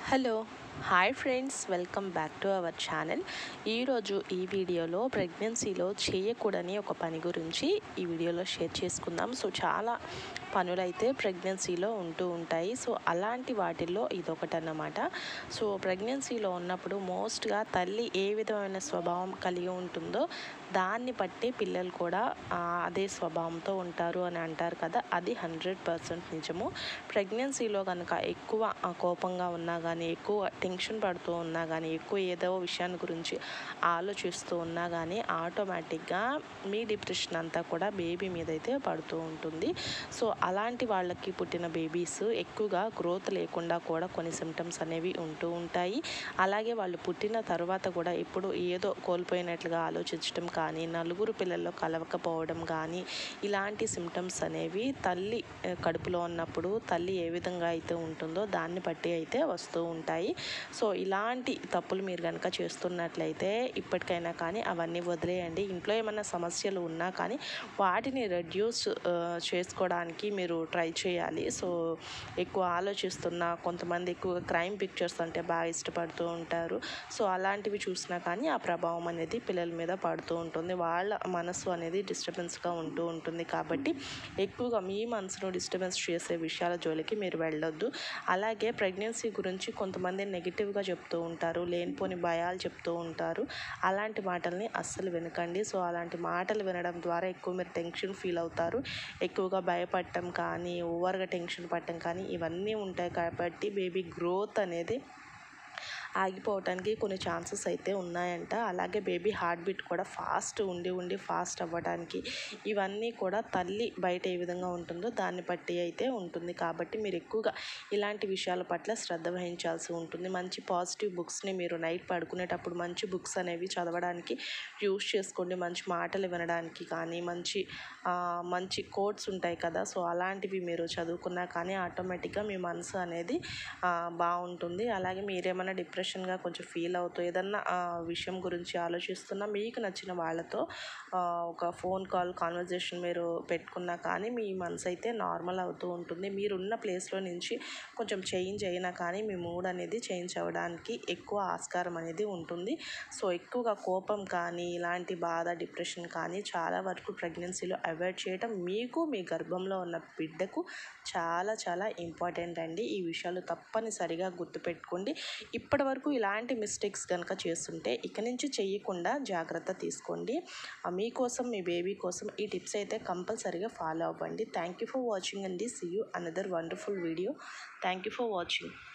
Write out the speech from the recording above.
hello hi friends welcome back to our channel ఈరోజు ఈ వీడియోలో ప్రెగ్నెన్సీలో చేయకూడని ఒక పని గురించి ఈ వీడియోలో షేర్ చేసుకుందాం సో చాలా పనులైతే ప్రెగ్నెన్సీలో ఉంటూ ఉంటాయి సో అలాంటి వాటిల్లో ఇదొకటి అన్నమాట సో ప్రెగ్నెన్సీలో ఉన్నప్పుడు మోస్ట్గా తల్లి ఏ విధమైన స్వభావం కలిగి ఉంటుందో దాన్ని బట్టి పిల్లలు కూడా ఆ, అదే స్వభావంతో ఉంటారు అని అంటారు కదా అది హండ్రెడ్ పర్సెంట్ నిజము ప్రెగ్నెన్సీలో కనుక ఎక్కువ ఆ, కోపంగా ఉన్నా కానీ ఎక్కువ టెన్షన్ పడుతూ ఉన్నా కానీ ఎక్కువ ఏదో విషయాన్ని గురించి ఆలోచిస్తూ ఉన్నా కానీ ఆటోమేటిక్గా మీ డిప్రెషన్ అంతా కూడా బేబీ మీద అయితే పడుతూ ఉంటుంది సో అలాంటి వాళ్ళకి పుట్టిన బేబీస్ ఎక్కువగా గ్రోత్ లేకుండా కూడా కొన్ని సిమ్టమ్స్ అనేవి ఉంటూ ఉంటాయి అలాగే వాళ్ళు పుట్టిన తర్వాత కూడా ఇప్పుడు ఏదో కోల్పోయినట్లుగా ఆలోచించడం కానీ నలుగురు పిల్లల్లో కలవకపోవడం కానీ ఇలాంటి సిమ్టమ్స్ అనేవి తల్లి ఆ, కడుపులో ఉన్నప్పుడు తల్లి ఏ విధంగా అయితే ఉంటుందో దాన్ని బట్టి అయితే వస్తూ ఉంటాయి సో ఇలాంటి తప్పులు మీరు కనుక చేస్తున్నట్లయితే ఇప్పటికైనా కానీ అవన్నీ వదిలేయండి ఇంట్లో ఏమైనా సమస్యలు ఉన్నా కానీ వాటిని రెడ్యూస్ చేసుకోవడానికి మీరు ట్రై చేయాలి సో ఎక్కువ ఆలోచిస్తున్న కొంతమంది ఎక్కువ క్రైమ్ పిక్చర్స్ అంటే బాగా ఇష్టపడుతూ ఉంటారు సో అలాంటివి చూసినా కానీ ఆ ప్రభావం అనేది పిల్లల మీద పడుతూ ఉంటుంది వాళ్ళ మనసు అనేది డిస్టర్బెన్స్గా ఉంటూ ఉంటుంది కాబట్టి ఎక్కువగా మీ మనసును డిస్టర్బెన్స్ చేసే విషయాల జోలికి మీరు వెళ్ళొద్దు అలాగే ప్రెగ్నెన్సీ గురించి కొంతమంది నెగిటివ్గా చెప్తూ ఉంటారు లేనిపోని భయాలు చెప్తూ ఉంటారు అలాంటి మాటల్ని అస్సలు వినకండి సో అలాంటి మాటలు వినడం ద్వారా ఎక్కువ మీరు టెన్షన్ ఫీల్ అవుతారు ఎక్కువగా భయపడటం కానీ ఓవర్గా టెన్షన్ పడటం కానీ ఇవన్నీ ఉంటాయి కాబట్టి బేబీ గ్రోత్ అనేది ఆగిపోవటానికి కొన్ని ఛాన్సెస్ అయితే ఉన్నాయంట అలాగే బేబీ హార్ట్ బీట్ కూడా ఫాస్ట్ ఉండి ఉండి ఫాస్ట్ అవ్వడానికి ఇవన్నీ కూడా తల్లి బయట ఏ విధంగా ఉంటుందో దాన్ని బట్టి అయితే ఉంటుంది కాబట్టి మీరు ఎక్కువగా ఇలాంటి విషయాల పట్ల శ్రద్ధ వహించాల్సి ఉంటుంది మంచి పాజిటివ్ బుక్స్ని మీరు నైట్ పడుకునేటప్పుడు మంచి బుక్స్ అనేవి చదవడానికి యూస్ చేసుకోండి మంచి మాటలు వినడానికి కానీ మంచి ఆ, మంచి కోట్స్ ఉంటాయి కదా సో అలాంటివి మీరు చదువుకున్నా కానీ ఆటోమేటిక్గా మీ మనసు అనేది ఆ, బాగుంటుంది అలాగే మీరేమైనా డిప్రెషన్గా కొంచెం ఫీల్ అవుతూ ఏదన్నా ఆ, విషయం గురించి ఆలోచిస్తున్నా మీకు నచ్చిన వాళ్ళతో ఆ, ఒక ఫోన్ కాల్ కాన్వర్జేషన్ మీరు పెట్టుకున్నా కానీ మీ మనసు అయితే నార్మల్ అవుతూ ఉంటుంది మీరున్న ప్లేస్లో నుంచి కొంచెం చేంజ్ అయినా కానీ మీ మూడ్ అనేది చేంజ్ అవ్వడానికి ఎక్కువ ఆస్కారం అనేది ఉంటుంది సో ఎక్కువగా కోపం కానీ ఇలాంటి బాధ డిప్రెషన్ కానీ చాలా వరకు ప్రెగ్నెన్సీలో అవాయిడ్ చేయటం మీకు మీ గర్భంలో ఉన్న బిడ్డకు చాలా చాలా ఇంపార్టెంట్ అండి ఈ విషయాలు తప్పనిసరిగా గుర్తుపెట్టుకోండి ఇప్పటి వరకు ఇలాంటి మిస్టేక్స్ కనుక చేస్తుంటే ఇక నుంచి చేయకుండా జాగ్రత్త తీసుకోండి ఆ, మీకోసం మీ బేబీ కోసం ఈ టిప్స్ అయితే కంపల్సరీగా ఫాలో అవ్వండి థ్యాంక్ యూ ఫర్ వాచింగ్ అండి see you another wonderful video thank you for watching